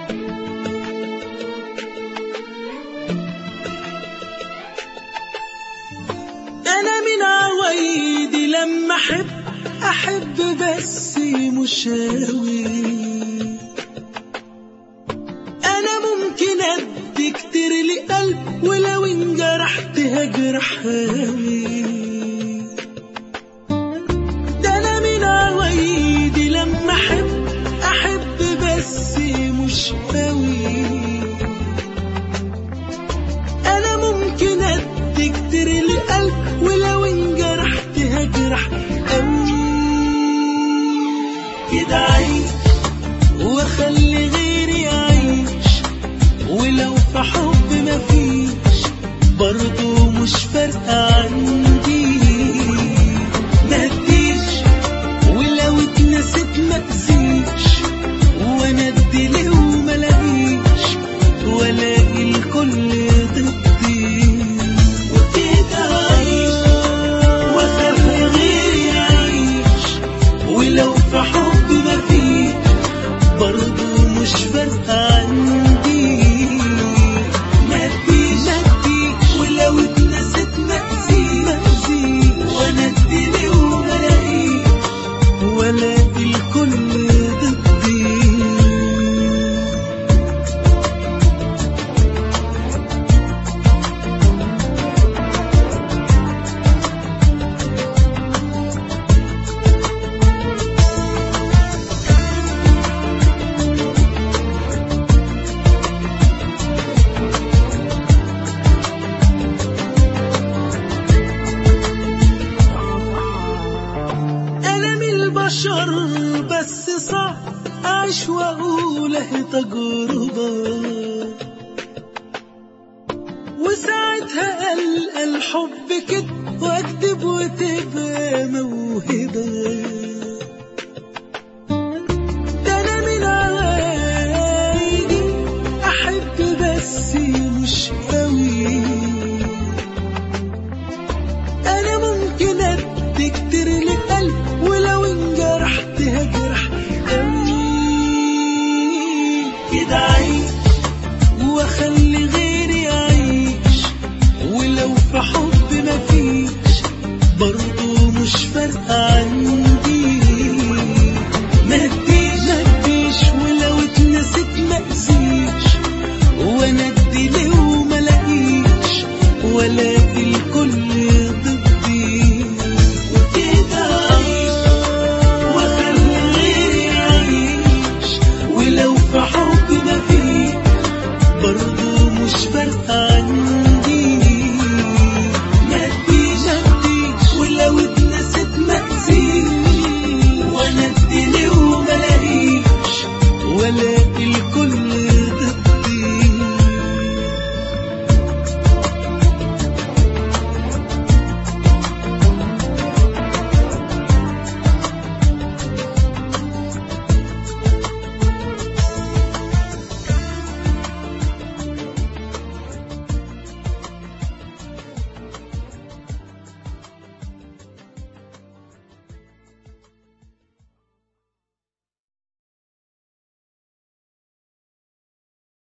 انا من عوايدي لما احب احب بس مش هاوي انا ممكن ادي كتير لقلب ولو انجرحت هجرح هاوي ده انا من عوايدي لما احب احب بس مش هاوي انا ممكن ادي كتير لقلب ولو انجرحت هجرح قوي كده عيش واخلي غيري يعيش ولو في حب مفيش برضه مش فارقة عندي ما تجيش ولو اتنست ما تزيش وانا ادي ليه وما لاقيش والاقي الكل ضدي وكده عايش واخلي غيري يعيش ولو في حب مفيش برضه مش فارقة عندي ما تجيش ما تجيش ولو اتنست ما تزيد ما تزيد وانا ادي ليه وما الاقيش والاقي الكل ضدي انا من البشر بس صعب اعيش واقول اهي تجربة وساعتها القى الحب كده واكتب وتبقى موهبة ده انا من عادي احب بس مش قوي انا ممكن ادي كتير لقلب ولو انجرحت هجرح قوي كده عيش واخلي غيري يعيش ولو في حب مفيش برضه مش فارقة عندي ما تجيش ما تجيش ولو اتنست ما تزيش وانا ادي ليه وما لاقيش والاقي الكل ضدي وكده عايش واخلي غيري يعيش ولو في حب مفيش برضه مش فارقة عندي ما تجيش ما تجيش ولو اتنست ما تزيد وانا ادي ليه وما الاقيش والاقي الكل